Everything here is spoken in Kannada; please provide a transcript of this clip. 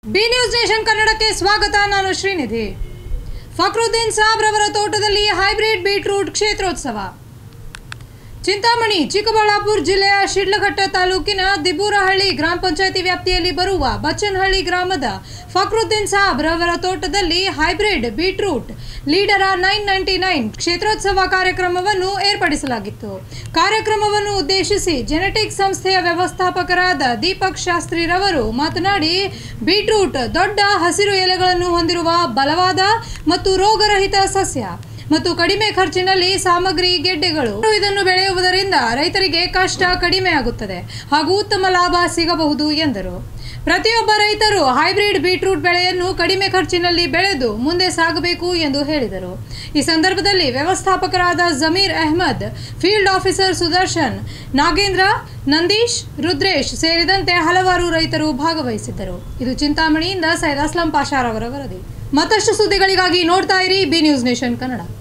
ಬಿ ನ್ಯೂಸ್ ನೇಷನ್ ಕನ್ನಡಕ್ಕೆ ಸ್ವಾಗತ ನಾನು ಶ್ರೀನಿಧಿ ಫಕ್ರುದ್ದೀನ್ ಸಾಬ್ ರವರ ತೋಟದಲ್ಲಿ ಹೈಬ್ರಿಡ್ ಬೀಟ್ರೂಟ್ ಕ್ಷೇತ್ರೋತ್ಸವ ಚಿಂತಾಮಣಿ ಚಿಕ್ಕಬಳ್ಳಾಪುರ ಜಿಲ್ಲೆಯ ಶಿಡ್ಲಘಟ್ಟ ತಾಲೂಕಿನ ದಿಬ್ಬೂರಹಳ್ಳಿ ಗ್ರಾಮ ಪಂಚಾಯತಿ ವ್ಯಾಪ್ತಿಯಲ್ಲಿ ಬರುವ ಬಚ್ಚನಹಳ್ಳಿ ಗ್ರಾಮದ ಫಕ್ರುದ್ದೀನ್ ಸಾಬ್ ರವರ ತೋಟದಲ್ಲಿ hybrid beetroot leader nine ninety nine ಕ್ಷೇತ್ರೋತ್ಸವ ಕಾರ್ಯಕ್ರಮವನ್ನು ಏರ್ಪಡಿಸಲಾಗಿತ್ತು ಕಾರ್ಯಕ್ರಮವನ್ನು ಉದ್ದೇಶಿಸಿ ಜೆನೆಟಿಕ್ ಸಂಸ್ಥೆಯ ವ್ಯವಸ್ಥಾಪಕರಾದ ದೀಪಕ್ ಶಾಸ್ತ್ರಿರವರು ಮಾತನಾಡಿ ಬೀಟ್ರೂಟ್ ದೊಡ್ಡ ಹಸಿರು ಎಲೆಗಳನ್ನು ಹೊಂದಿರುವ ಬಲವಾದ ಮತ್ತು ರೋಗರಹಿತ ಸಸ್ಯ ಮತ್ತು ಕಡಿಮೆ ಖರ್ಚಿನಲ್ಲಿ ಸಾಮಗ್ರಿ ಗೆಡ್ಡೆಗಳು ಇದನ್ನು ಬೆಳೆಯುವುದರಿಂದ ರೈತರಿಗೆ ಕಷ್ಟ ಕಡಿಮೆ ಆಗುತ್ತದೆ ಹಾಗೂ ಉತ್ತಮ ಲಾಭ ಸಿಗಬಹುದು ಎಂದರು ಪ್ರತಿಯೊಬ್ಬ ರೈತರು ಹೈಬ್ರಿಡ್ ಬೀಟ್ರೂಟ್ ಬೆಳೆಯನ್ನು ಕಡಿಮೆ ಖರ್ಚಿನಲ್ಲಿ ಬೆಳೆದು ಮುಂದೆ ಸಾಗಬೇಕು ಎಂದು ಹೇಳಿದರು ಈ ಸಂದರ್ಭದಲ್ಲಿ ವ್ಯವಸ್ಥಾಪಕರಾದ ಜಮೀರ್ ಅಹ್ಮದ್ ಫೀಲ್ಡ್ ಆಫೀಸರ್ ಸುದರ್ಶನ್ ನಾಗೇಂದ್ರ ನಂದೀಶ್ ರುದ್ರೇಶ್ ಸೇರಿದಂತೆ ಹಲವಾರು ರೈತರು ಭಾಗವಹಿಸಿದ್ದರು ಇದು ಚಿಂತಾಮಣಿಯಿಂದ ಸೈದ್ ಅಸ್ಲಂ ಪಾಷಾರ್ ಅವರ ವರದಿ ಮತ್ತಷ್ಟು ಸುದ್ದಿಗಳಿಗಾಗಿ ನೋಡ್ತಾ ಇರಿ ಬಿ ನ್ಯೂಸ್ ನೇಷನ್ ಕನ್ನಡ